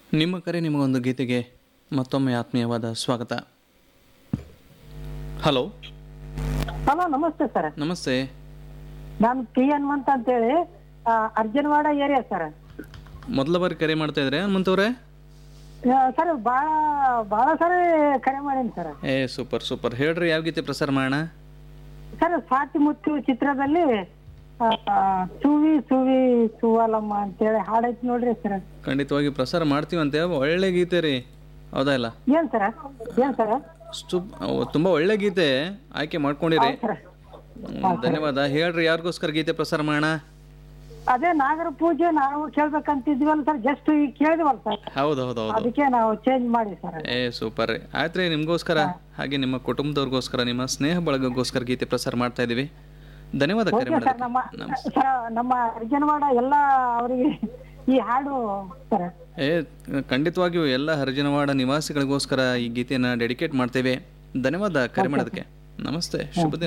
ನಿಮ್ಮ ಕರೆ ನಿಮಗೊಂದು ಗೀತೆಗೆ ಮತ್ತೊಮ್ಮೆ ಆತ್ಮೀಯವಾದ ಸ್ವಾಗತ ಹಲೋ ಹಲೋ ನಮಸ್ತೆ ಸರ್ ನಮಸ್ತೆ ನಾನು ಪಿ ಹನುಮಂತ ಅಂತೇಳಿ ಆ, ಅರ್ಜುನವಾಡ ಏರಿಯಾ ಸರ್ ಮೊದಲ ಬಾರಿ ಕರೆ ಮಾಡ್ತಾ ಇದ್ರೆ ಹನುಮಂತವ್ರೆ ಸರ್ ಭಾಳ ಭಾಳ ಸರಿ ಕರೆ ಮಾಡೀನಿ ಸರ್ ಏ ಸೂಪರ್ ಸೂಪರ್ ಹೇಳ್ರಿ ಯಾವ ಗೀತೆ ಪ್ರಸಾರ ಮಾಡೋಣ ಸರ್ ಸ್ವಾತಿ ಮುತ್ತು ಚಿತ್ರದಲ್ಲಿ ಆ, ಸುವಿ ಸುವಿ ಸುವಲಮ್ಮ ಅಂತೇಳಿ ಹಾಡೈತಿ ನೋಡ್ರಿ ಸರ್ ಖಂಡಿತವಾಗಿ ಪ್ರಸಾರ ಮಾಡ್ತೀವಂತೆ ಒಳ್ಳೆ ಗೀತೆ ರೀ ಹೌದಾ ಇಲ್ಲ ಏನ್ ಸರ್ ಏನ್ ಸರ್ ಸುಪ್ ತುಂಬ ಒಳ್ಳೆ ಗೀತೆ ಆಯ್ಕೆ ಮಾಡ್ಕೊಂಡಿರಿ ಸರ್ ಹ್ಮ್, ಧನ್ಯವಾದ ಹೇಳ್ರಿ ಯಾರಿಗೋಸ್ಕರ ಗೀತೆ ಪ್ರಸಾರ ಮಾಡೋಣ ಅದೇ ನಾಗರ ಪೂಜೆ ನಾವು ಕೇಳ್ಬೇಕಂತಿದ್ವಲ್ಲ ಸರ್ ಜಸ್ಟ್ ಈಗ ಕೇಳಿದ್ವಲ್ಲ ಸರ್ ಹೌದು ಹೌದು ಹೌದು ಅದಕ್ಕೆ ನಾವು ಚೇಂಜ್ ಮಾಡಿ ಸರ್ ಏ ಸೂಪರ್ ರೀ ಆಯ್ತು ರೀ ನಿಮಗೋಸ್ಕರ ಹಾಗೆ ನಿಮ್ಮ ಕುಟುಂಬದವ್ರಿಗೋಸ್ಕರ ನಿಮ್ಮ ಸ್ನೇಹ ಬಳಗಕ್ಕೋಸ್ಕರ ಗೀತೆ ಪ್ರಸಾರ ಮಾಡ್ತಾ ಇದ್ದೀವಿ ಧನ್ಯವಾದ ಕರೆ ಸರ್ ನಮ್ಮ ಮಾಡೋದಕ್ಕೆ ಸರ್ ನಮ್ಮ ಅರ್ಜುನವಾಡ ಎಲ್ಲ ಅವರಿಗೆ ಈ ಹಾಡು ಸರ್ ಏ ಖಂಡಿತವಾಗಿಯೂ ಎಲ್ಲ ಹರಿಜನವಾಡ ನಿವಾಸಿಗಳಿಗೋಸ್ಕರ ಈ ಗೀತೆಯನ್ನು ಡೆಡಿಕೇಟ್ ಮಾಡ್ತೇವೆ ಧನ್ಯವಾದ ಕರೆ ಮಾಡೋದಕ್ಕೆ ನಮಸ್ತೆ ಶುಭ ದಿನ